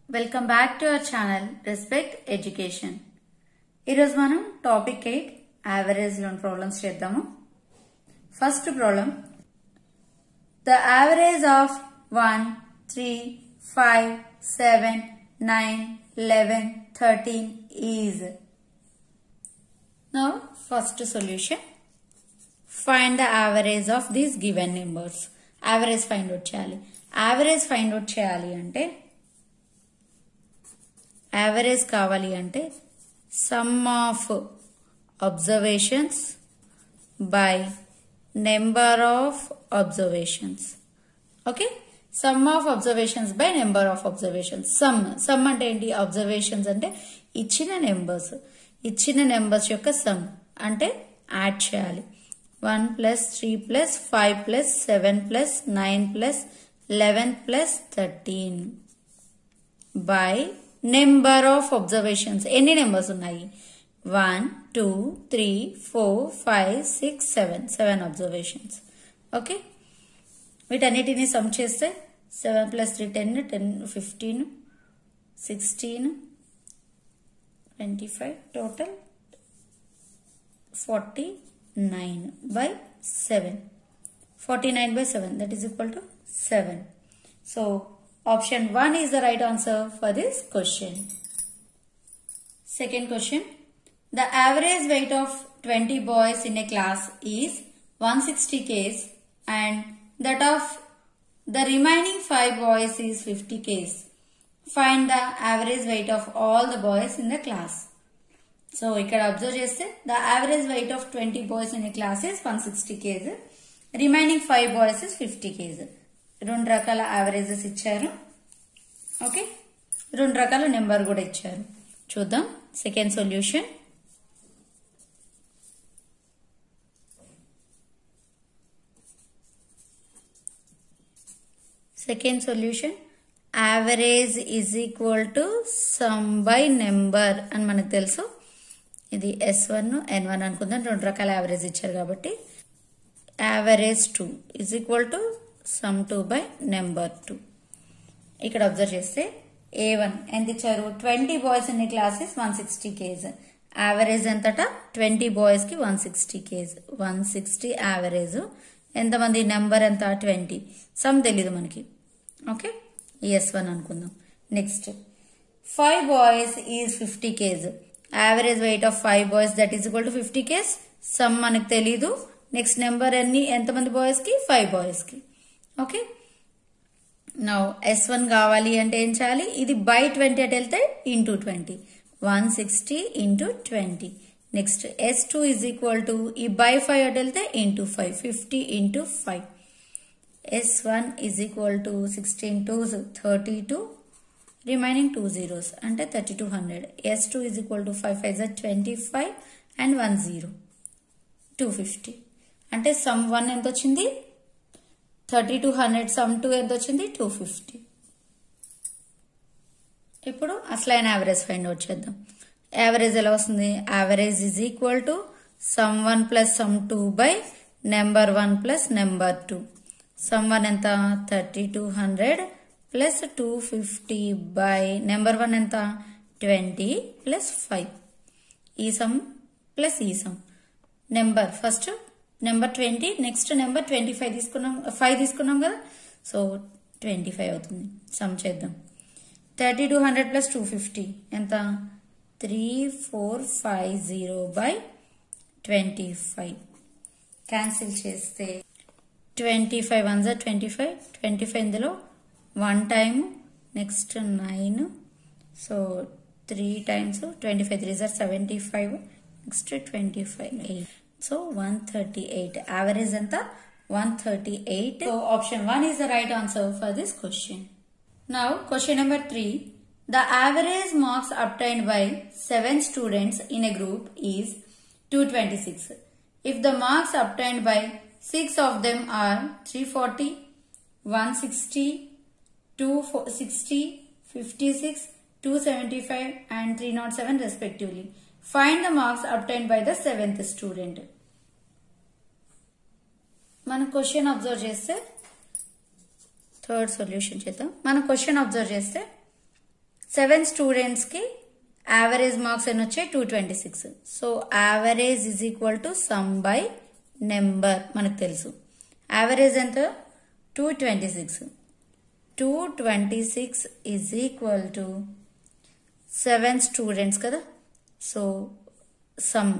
Welcome back to our channel respect education ఈరోజు మనం topic eight average loan problems చేద్దాము first problem the average of one three five seven nine eleven thirteen is now first solution find the average of these given numbers average find out చేయాలి average find out చేయాలి అంటే average కావాలి అంటే sum of observations by number of observations okay sum of observations by number of observations sum sum అంటే ఏంటి observations అంటే ఇచ్చిన numbers ఇచ్చిన నెంబర్స్ యొక్క సమ్ అంటే యాడ్ చేయాలి one plus three plus five plus seven plus nine plus eleven plus thirteen by number of observations ఎన్ని numbers ఉన్నాయి one two three four five six seven seven observations okay వీటన్నిటిని sum చేస్తే seven plus three ten ten fifteen sixteen twenty five total forty nine by seven forty nine by 7 that is equal to 7. So option 1 is the right answer for this question. Second question. The average weight of 20 boys in a class is 160 kgs and that of the remaining 5 boys is 50 kgs. Find the average weight of all the boys in the class. So ఇక్కడ observe చేస్తే the average weight of twenty boys in class is one sixty kg remaining five boys is fifty kg రెండు రకాల averages ఇచ్చారు okay రెండు రకాల number కూడా ఇచ్చారు చూద్దాం second solution second solution average is equal to sum by number అని మనకు తెలుసు ఇది ఎస్ వన్ ఎన్ వన్ అనుకుందాం రెండు రకాల యావరేజ్ ఇచ్చారు కాబట్టి average two is equal to sum two by number two ఇక్కడ అబ్జర్వ్ చేస్తే ఏ వన్ ఎంత ఇచ్చారు twenty boys in classes one sixty kg average ఎంతట ట్వంటీ బాయ్స్ కి one sixty kg one sixty average ఎంతమంది నెంబర్ ఎంత ట్వంటీ సమ్ తెలీదు మనకి ఓకే ఎస్ వన్ అనుకుందాం next five boys is fifty kg average weight of five boys that is equal to fifty kg sum మనకు తెలీదు next number ఎన్ని ఎంతమంది boys కి ఫైవ్ బాయ్స్ కి ఓకే నా ఎస్ వన్ కావాలి అంటే ఏం చేయాలి ఇది బై ట్వంటీ అటు వెళ్తే into twenty one sixty into twenty next S two is equal to ఈ బై ఫైవ్ అటు వెళ్తే into five fifty into five S one is equal to sixteen two thirty two remaining two zeros అంటే thirty two hundred S two is equal to five five జర్ twenty five and one zero two fifty అంటే sum one ఎంత వచ్చింది thirty two hundred sum two ఎంత వచ్చింది two fifty ఇప్పుడు అసలైన average find out చేద్దాం యావరేజ్ ఎలా వస్తుంది average is equal to sum one plus sum two by number one plus number two sum one ఎంత thirty two hundred plus two fifty by number one ఎంత twenty plus five ఈ sum plus ఈ sum number first number twenty next number twenty five తీసుకున్నాం five తీసుకున్నాం కదా so twenty five అవుతుంది sum చేద్దాం thirty two hundred plus two fifty ఎంత three four five zero by twenty five cancel చేస్తే twenty five one జా twenty five twenty five ఇందులో one time next nine so three times twenty five three జార్ seventy five next twenty five eight so one thirty eight average ఎంత one thirty eight so option one is the right answer for this question now question number three the average marks obtained by seven students in a group is two twenty six if the marks obtained by six of them are three forty one sixty 260, 56, 275 and 307 respectively. Find the marks obtained by the seventh student. మన question observe చేస్తే third solution చేద్దాం మన question observe చేస్తే seven students కి average marks ఎన్ని వచ్చాయి two twenty six so average is equal to sum by number మనకు తెలుసు యావరేజ్ ఎంత two twenty six two twenty six is equal to seven students కదా so sum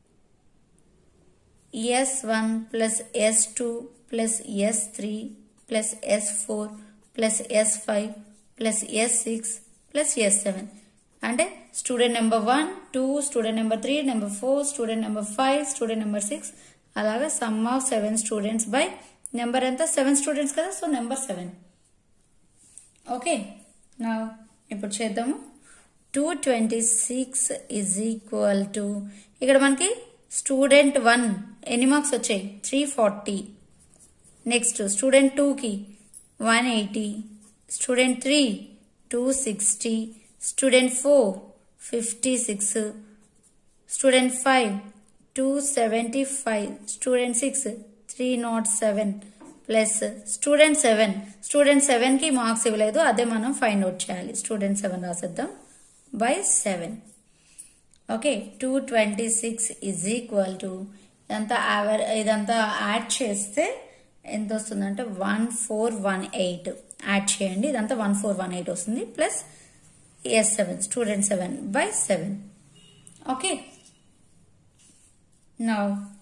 S one plus S two plus S three plus S four plus S five plus S six plus S seven అంటే student number one two student number three number four student number five student number six అలాగా sum of seven students by number ఎంత seven students కదా so number seven okay నా ఇప్పుడు చేద్దాము two twenty six is equal to ఇక్కడ మనకి student one ఎన్ని marks వచ్చాయి త్రీ ఫార్టీ నెక్స్ట్ స్టూడెంట్ టూకి one eighty student three two sixty student four fifty six student five two seventy five student six three not seven plus student seven student seven కి marks ఇవ్వలేదు అదే మనం find out చేయాలి student seven రాసేద్దాం by seven okay two twenty six is equal to ఇదంతా యావర్ ఇదంతా add చేస్తే ఎంత వస్తుందంటే one four one eight add చేయండి ఇదంతా వన్ ఫోర్ వన్ ఎయిట్ వస్తుంది plus S seven student seven by seven okay now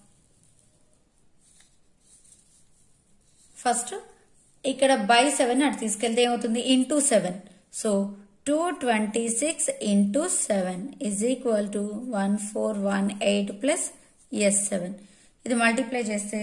first ఇక్కడ బై సెవెన్ అటు తీసుకెళ్తే ఏమవుతుంది into seven so two twenty six into seven is equal to one four one eight plus S seven ఇది multiply చేస్తే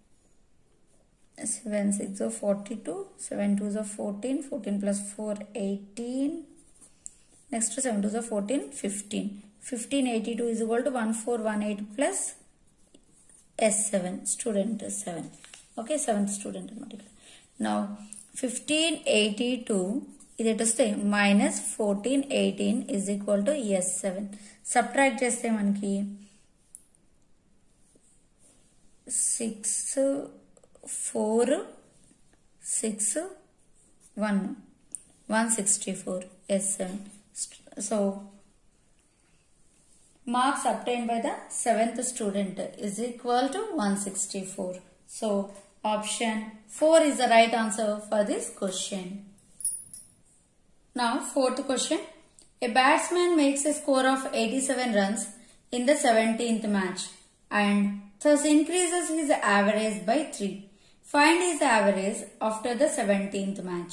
seven six forty two seven two జో fourteen fourteen plus four eighteen next seven two జో fourteen fifteen fifteen eighty two is equal to one four one eight plus S seven student seven okay seventh student అనమాట ఇక్కడ నా fifteen eighty two ఇది ఎటు వస్తే minus fourteen eighteen is equal to S seven subtract చేస్తే మనకి six four six one one sixty four S seven so marks obtained by the seventh student is equal to 164. So option 4 is the right answer for this question. Now fourth question. A batsman makes a score of 87 runs in the 17th match and thus increases his average by 3. Find his average after the 17th match.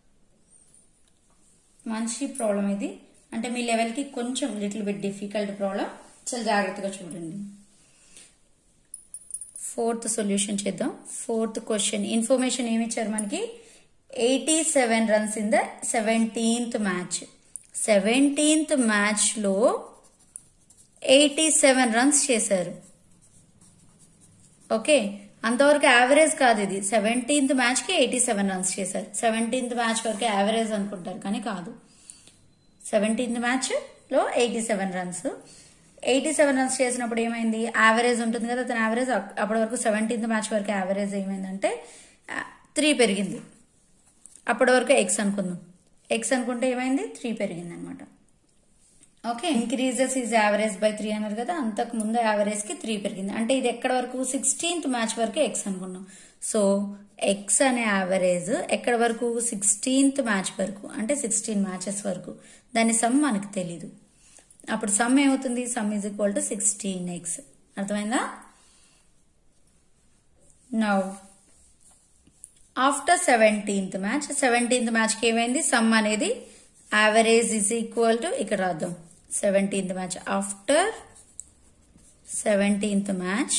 మంచి problem ఇది అంటే మీ లెవెల్కి కొంచెం little bit difficult problem చాలా జాగ్రత్తగా చూడండి fourth solution చేద్దాం fourth question information ఏమి ఇచ్చారు మనకి eighty seven runs in the seventeenth match seventeenth మ్యాచ్లో ఎయిటీ సెవెన్ రన్స్ చేశారు ఓకే అంతవరకు యావరేజ్ కాదు ఇది సెవెంటీన్త్ మ్యాచ్ కి ఎయిటీ సెవెన్ రన్స్ చేశారు సెవెంటీన్త్ మ్యాచ్ వరకు యావరేజ్ అనుకుంటారు కానీ కాదు సెవెంటీన్త్ మ్యాచ్ లో eighty seven runs eighty seven runs చేసినప్పుడు ఏమైంది యావరేజ్ ఉంటుంది కదా అతని యావరేజ్ అప్పటి వరకు సెవెంటీన్త్ మ్యాచ్ వరకు యావరేజ్ ఏమైందంటే త్రీ పెరిగింది అప్పటి వరకు ఎక్స్ అనుకుందాం ఎక్స్ అనుకుంటే ఏమైంది త్రీ పెరిగింది అనమాట okay increases is average by three అన్నారు కదా అంతకు ముందు యావరేజ్ కి త్రీ పెరిగింది అంటే ఇది ఎక్కడ వరకు సిక్స్టీన్త్ మ్యాచ్ వరకు ఎక్స్ అనుకున్నాం సో ఎక్స్ అనే యావరేజ్ ఎక్కడ వరకు సిక్స్టీన్త్ మ్యాచ్ వరకు అంటే సిక్స్టీన్ మ్యాచెస్ వరకు దాని సమ్ మనకు తెలీదు అప్పుడు సమ్ ఏమవుతుంది sum is equal to sixteen X అర్థమైందా now after seventeenth match seventeenth మ్యాచ్కి ఏమైంది సమ్ అనేది యావరేజ్ ఈజ్ ఈక్వల్ టు ఇక్కడ రాద్దాం seventeenth match after seventeenth match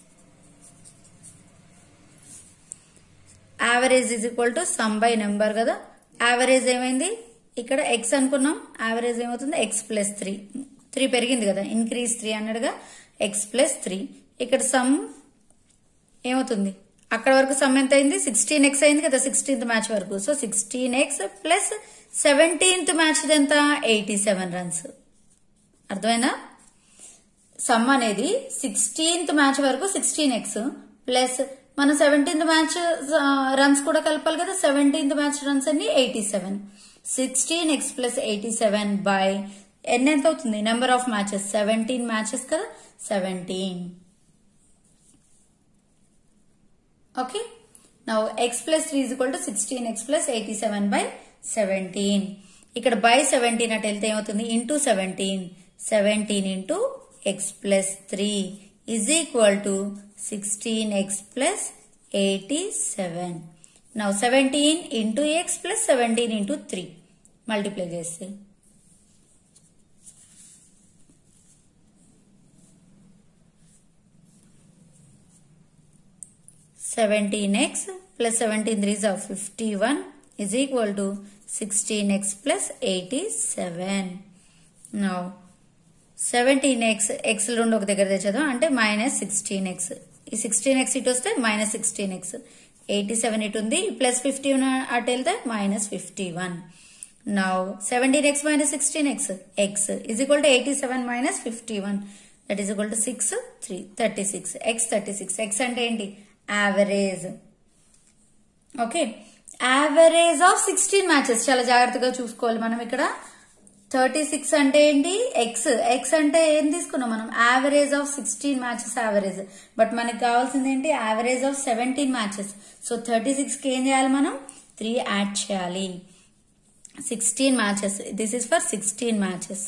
average is equal to sum by number కదా యావరేజ్ ఏమైంది ఇక్కడ ఎక్స్ అనుకున్నాం యావరేజ్ ఏమవుతుంది ఎక్స్ ప్లస్ త్రీ త్రీ పెరిగింది కదా ఇంక్రీజ్ త్రీ అన్నట్టుగా ఎక్స్ ప్లస్ త్రీ ఇక్కడ సమ్ ఏమవుతుంది అక్కడ వరకు సమ్ ఎంత అయింది సిక్స్టీన్ ఎక్స్ అయింది కదా సిక్స్టీన్త్ మ్యాచ్ వరకు so sixteen X plus seventeenth match ఎంత ఎయిటీ సెవెన్ రన్స్ అర్థమైందా సమ్ అనేది సిక్స్టీన్త్ మ్యాచ్ వరకు సిక్స్టీన్ ఎక్స్ ప్లస్ మనం సెవెంటీన్త్ మ్యాచ్ రన్స్ కూడా కలపాలి కదా సెవెంటీన్త్ మ్యాచ్ రన్స్ అన్ని eighty seven sixteen X plus eighty seven by N ఎంత అవుతుంది number of matches seventeen matches కదా seventeen okay now X plus three is equal to sixteen X plus eighty seven by seventeen ఇక్కడ by seventeen అటు వెళ్తే ఏమవుతుంది into seventeen seventeen into X plus three is equal to sixteen X plus eighty seven now seventeen into X plus seventeen into three multiply చేస్తే seventeen X plus seventeen threes of fifty one is equal to 16x plus 87. Now, 17x, x రెండు ఒక దగ్గర తెచ్చేద్దాం అంటే minus sixteen X ఈ sixteen X ఇటు వస్తే minus sixteen X eighty seven ఇటు ఉంది ప్లస్ ఫిఫ్టీ అటు వెళ్తే minus fifty one now seventeen X minus sixteen X X is equal to eighty seven minus fifty one that is equal to six three thirty six X thirty six X అంటే ఏంటి average okay average of sixteen matches చాలా జాగ్రత్తగా చూసుకోవాలి మనం ఇక్కడ thirty six అంటే ఏంటి X X అంటే ఏం తీసుకున్నాం మనం average of sixteen matches average but మనకి కావాల్సింది ఏంటి average of seventeen matches so thirty six కి ఏం చేయాలి మనం త్రీ యాడ్ చేయాలి sixteen matches this is for sixteen matches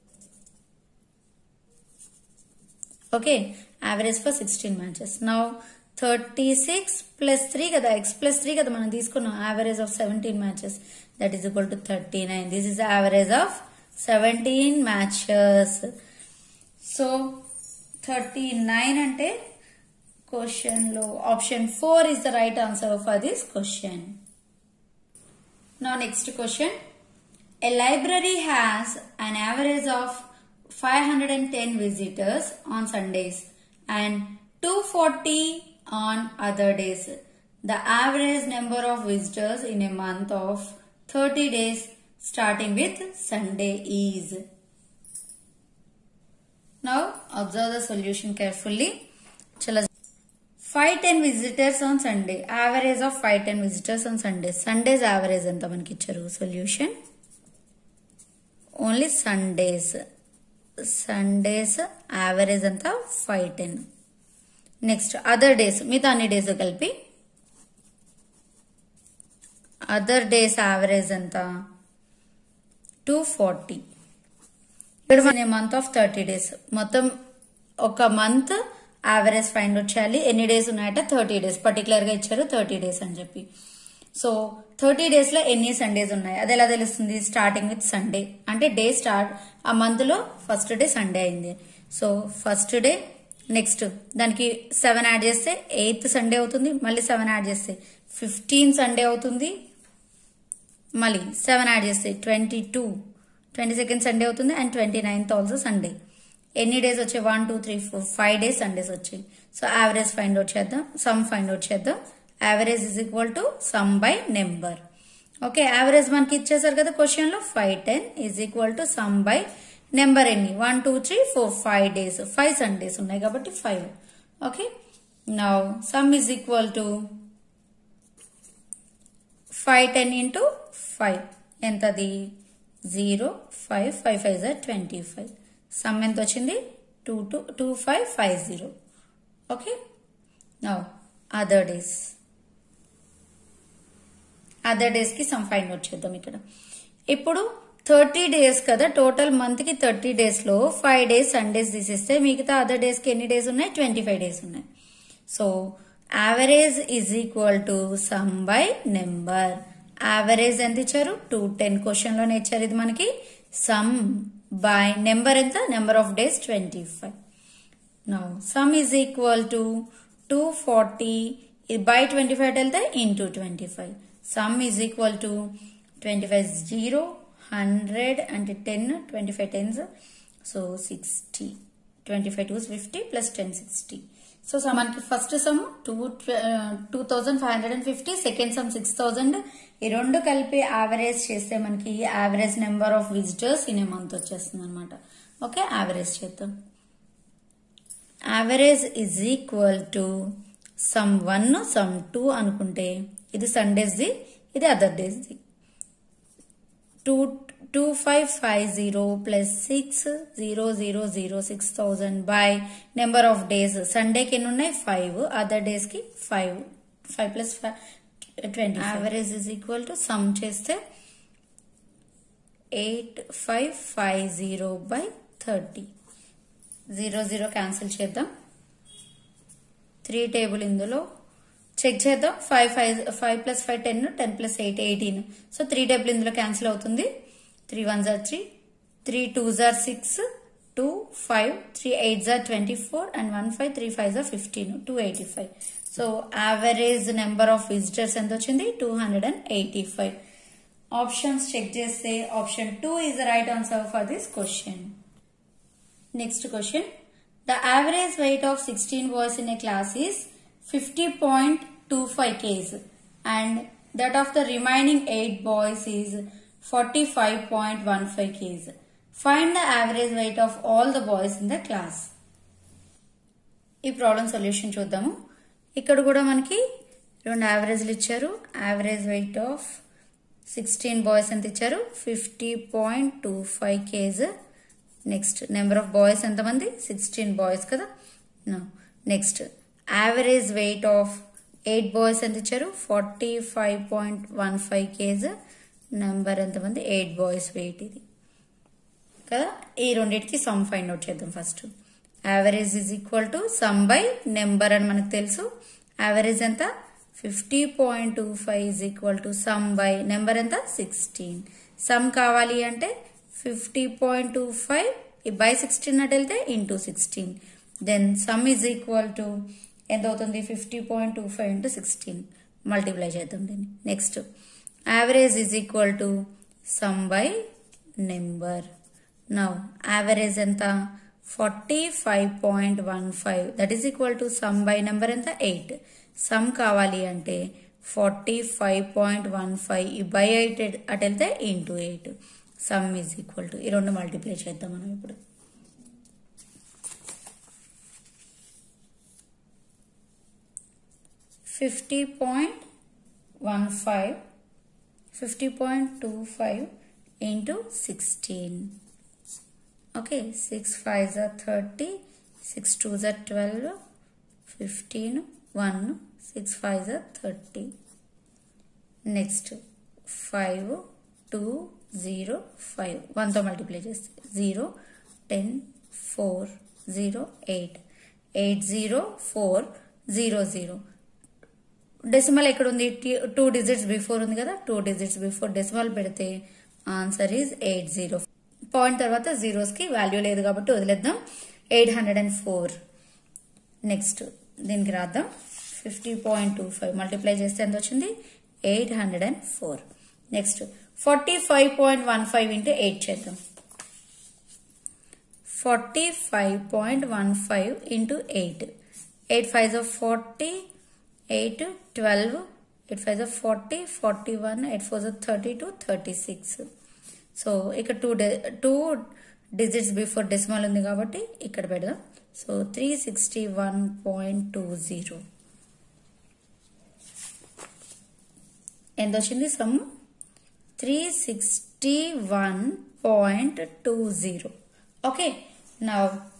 okay average for sixteen matches now thirty six plus three కదా x plus three కదా మనం తీసుకున్నాం average of seventeen matches that is equal to thirty nine this is average of seventeen matches so thirty nine అంటే question లో option four is the right answer for this question Now next question. A library has an average of 510 visitors on Sundays and 240 on other days. The average number of visitors in a month of 30 days starting with Sunday is. Now observe the solution carefully. Chala five ten visitors on Sunday average of five ten visitors on Sunday Sundays average ఎంత మనకి ఇచ్చారు solution only Sundays Sundays average అంతా five ten next other days మిగతా అన్ని days కలిపి other days average ఎంత two forty ఇక్కడ month of thirty days మొత్తం ఒక మంత్ యావరేజ్ ఫైండ్ అవుట్ చేయాలి ఎన్ని డేస్ ఉన్నాయట థర్టీ డేస్ పర్టికులర్ గా ఇచ్చారు థర్టీ డేస్ అని చెప్పి సో థర్టీ డేస్ లో ఎన్ని సండేస్ ఉన్నాయి అది ఎలా తెలుస్తుంది స్టార్టింగ్ విత్ సండే అంటే డే స్టార్ట్ ఆ మంత్ లో ఫస్ట్ డే సండే అయింది సో ఫస్ట్ డే నెక్స్ట్ దానికి సెవెన్ యాడ్ చేస్తే ఎయిత్ సండే అవుతుంది మళ్ళీ సెవెన్ యాడ్ చేస్తే ఫిఫ్టీన్ సండే అవుతుంది మళ్ళీ సెవెన్ యాడ్ చేస్తే twenty two twenty second Sunday అవుతుంది and twenty ninth also Sunday ఎన్ని డేస్ వచ్చాయి one two three four five days Sundays వచ్చాయి సో యావరేజ్ ఫైండ్ అవుట్ చేద్దాం సమ్ ఫైండ్ అవుట్ చేద్దాం average is equal to sum by number okay average మనకి ఇచ్చేసారు కదా question లో five ten is equal to sum by number ఎన్ని one two three four five days five Sundays ఉన్నాయి కాబట్టి five okay now sum is equal to five ten into five ఎంతది zero five five five జర్ twenty five sum ఎంత వచ్చింది two two two five five zero okay now other days other days కి sum find out చేద్దాం ఇక్కడ ఇప్పుడు thirty days కదా total month కి థర్టీ డేస్ లో ఫైవ్ డేస్ సండేస్ తీసేస్తే మిగతా అదర్ డేస్ కి ఎన్ని డేస్ ఉన్నాయి ట్వంటీ ఫైవ్ డేస్ ఉన్నాయి so average is equal to sum by number average ఎంత ఇచ్చారు టూ టెన్ క్వశ్చన్ లోనే ఇచ్చారు ఇది మనకి సమ్ బై నెంబర్ ఎంత number of days twenty five now sum is equal to two forty by twenty five వెళ్తే into twenty five some is equal to twenty five zero hundred అంటే ten twenty five tens so sixty twenty five two fifty plus ten sixty so మనకి first sum two two thousand five hundred and fifty second sum six thousand ఈ రెండు కలిపి average చేస్తే మనకి average number of visitors in a month వచ్చేస్తుంది అనమాట okay average చేద్దాం average is equal to sum one sum two అనుకుంటే ఇది సండేస్ది ఇది అదర్ డేస్ది two two five five zero plus six zero zero zero six thousand by number of days సండేకి ఎన్ని ఉన్నాయి ఫైవ్ అదర్ డేస్ కి five five plus five twenty average is equal to sum చేస్తే eight five five zero by thirty zero zero cancel చేద్దాం three table ఇందులో check చేద్దాం five five five plus five ten ten plus eight eighteen so three table ఇందులో cancel అవుతుంది three one జార్ three three two jar six two five three eight జార్ twenty four and one five three five జార్ fifteen two eighty five so average number of visitors ఎంత వచ్చింది two hundred and eighty five options check చేస్తే option two is the right answer for this question next question the average weight of sixteen boys in a class is fifty point two five kg and that of the remaining eight boys is forty five point one five kg find the average weight of all the boys in the class ఈ problem solution చూద్దాము ఇక్కడ కూడా మనకి రెండు యావరేజ్లు ఇచ్చారు average weight of sixteen boys ఎంత ఇచ్చారు fifty point two five kg next number of boys ఎంతమంది సిక్స్టీన్ బాయ్స్ కదా next average weight of eight boys ఎంత ఇచ్చారు forty five point one five kg number ఎంతమంది ఎయిట్ బాయ్స్ వెయిట్ ఇది కదా ఈ రెండింటికి సమ్ ఫైండ్ అవుట్ చేద్దాం first average is equal to sum by number అని మనకు తెలుసు యావరేజ్ ఎంత fifty point two five is equal to sum by number ఎంత సిక్స్టీన్ సమ్ కావాలి అంటే fifty point two five by sixteen అటు వెళ్తే into sixteen then sum is equal to ఎంత అవుతుంది fifty point two five into sixteen multiply చేద్దాం దీన్ని next average is equal to sum by number now average ఎంత forty five point one five that is equal to sum by number ఎంత eight sum కావాలి అంటే forty five point one five ఈ by eight అటు వెళ్తే into eight sum is equal to ఈ రెండు multiply చేద్దాం మనం ఇప్పుడు fifty point one five fifty point two five into sixteen okay six five జా థర్టీ సిక్స్ టూ జా twelve fifteen one six five జా thirty next five two zero five వన్తో multiply చేస్తే zero ten four zero eight eight zero four zero zero decimal ఎక్కడ ఉంది two digits before ఉంది కదా two digits before decimal పెడితే answer is eight zero point తర్వాత zeros కి value లేదు కాబట్టి వదిలేద్దాం eight hundred and four next దీనికి రాద్దాం fifty point two five multiply చేస్తే ఎంత వచ్చింది eight hundred and four next forty five point one five into eight చేద్దాం forty five point one five into eight eight five of forty eight twelve eight five of forty forty one eight four of thirty two thirty six so ఇక్కడ two two digits before decimal ఉంది కాబట్టి ఇక్కడ పెడదాం so three sixty one point two zero ఎంత వచ్చింది sum three sixty one point two zero okay నా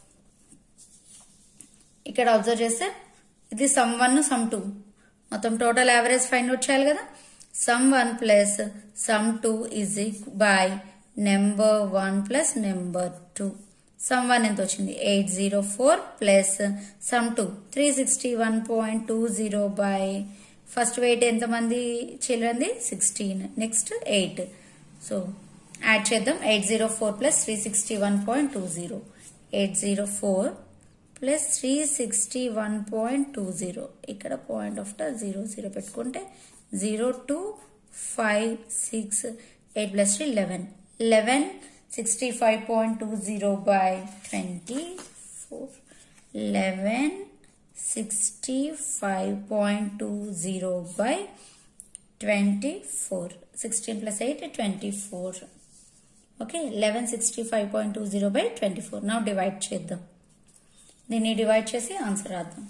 ఇక్కడ observe చేస్తే ఇది సమ్ వన్ సమ్ టూ మొత్తం టోటల్ యావరేజ్ ఫైండ్ అవుట్ చేయాలి కదా sum one plus sum two is by number one plus number two sum one ఎంత వచ్చింది eight zero four plus sum two three sixty one point two zero by first weight ఎంతమంది చిల్డ్రన్ది sixteen next eight so add చేద్దాం eight zero four plus three sixty one point two zero eight zero four plus three sixty one point two zero ఇక్కడ point after zero zero పెట్టుకుంటే zero two five six eight plus three eleven eleven sixty five point two zero by twenty four eleven sixty five point two zero by twenty four sixteen plus eight twenty four okay eleven sixty five point two zero by twenty four నా divide చేద్దాం దీన్ని divide చేసి answer రాద్దాం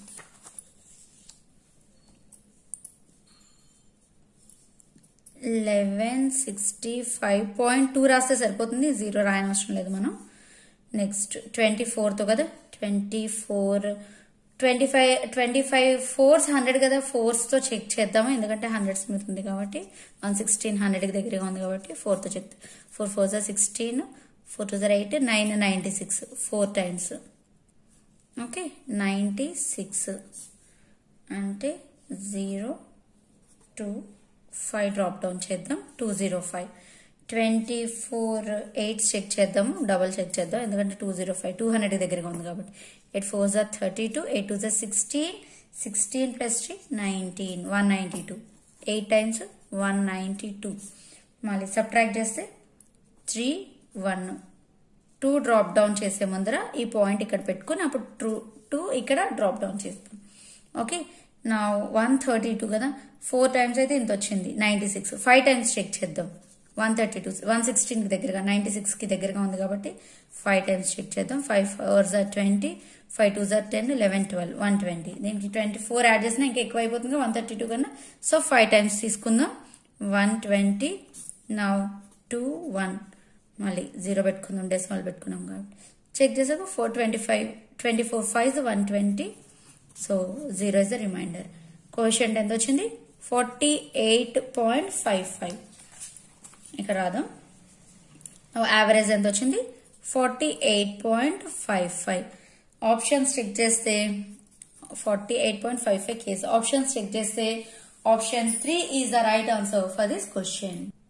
eleven sixty five point two రాస్తే సరిపోతుంది zero రాయనవసరం లేదు మనం next twenty ఫోర్తో కదా twenty four twenty five twenty five fours hundred కదా ఫోర్స్తో చెక్ చేద్దాము ఎందుకంటే హండ్రెడ్ స్మిత్ ఉంది కాబట్టి వన్ సిక్స్టీన్ హండ్రెడ్కి దగ్గరగా ఉంది కాబట్టి ఫోర్తో చెక్ ఫోర్ ఫోర్ జర్ సిక్స్టీన్ ఫోర్ టూ జర్ eight nine ninety six four times okay ninety six అంటే zero two five drop down చేద్దాం two zero five twenty four eight check చేద్దాము డబల్ చెక్ చేద్దాం ఎందుకంటే two zero five two hundred దగ్గరగా ఉంది కాబట్టి eight four జా థర్టీ టూ ఎయిట్ టూ జా sixteen sixteen plus three nineteen one ninety two eight times one ninety two మళ్ళీ subtract చేస్తే three one two drop down చేసే ముందర ఈ పాయింట్ ఇక్కడ పెట్టుకుని అప్పుడు టూ టూ ఇక్కడ డ్రాప్ డౌన్ చేస్తాం ఓకే నా వన్ థర్టీ టూ కదా ఫోర్ టైమ్స్ అయితే ఇంత వచ్చింది ninety six five times check చేద్దాం వన్ థర్టీ టూ వన్ సిక్స్టీన్కి దగ్గరగా నైంటీ సిక్స్కి దగ్గరగా ఉంది కాబట్టి ఫైవ్ టైమ్స్ చెక్ చేద్దాం ఫైవ్ ఫోర్ జార్ ట్వంటీ ఫైవ్ టూ జార్ ten eleven twelve one twenty దీనికి ట్వంటీ ఫోర్ యాడ్ చేసినా ఇంకా ఎక్కువ అయిపోతుంది వన్ థర్టీ టూ కన్నా సో ఫైవ్ టైమ్స్ తీసుకుందాం వన్ ట్వంటీ నా టూ వన్ మళ్ళీ జీరో పెట్టుకుందాం డెసిమల్ పెట్టుకున్నాం కాబట్టి చెక్ చేసాక four twenty five twenty four five one twenty so zero is the remainder question ఎంత వచ్చింది forty eight point five five ఇక్కడ రాదాం యావరేజ్ ఎంత వచ్చింది forty eight point five five options check చేస్తే forty eight point five five case options check చేస్తే option three is the right answer for this question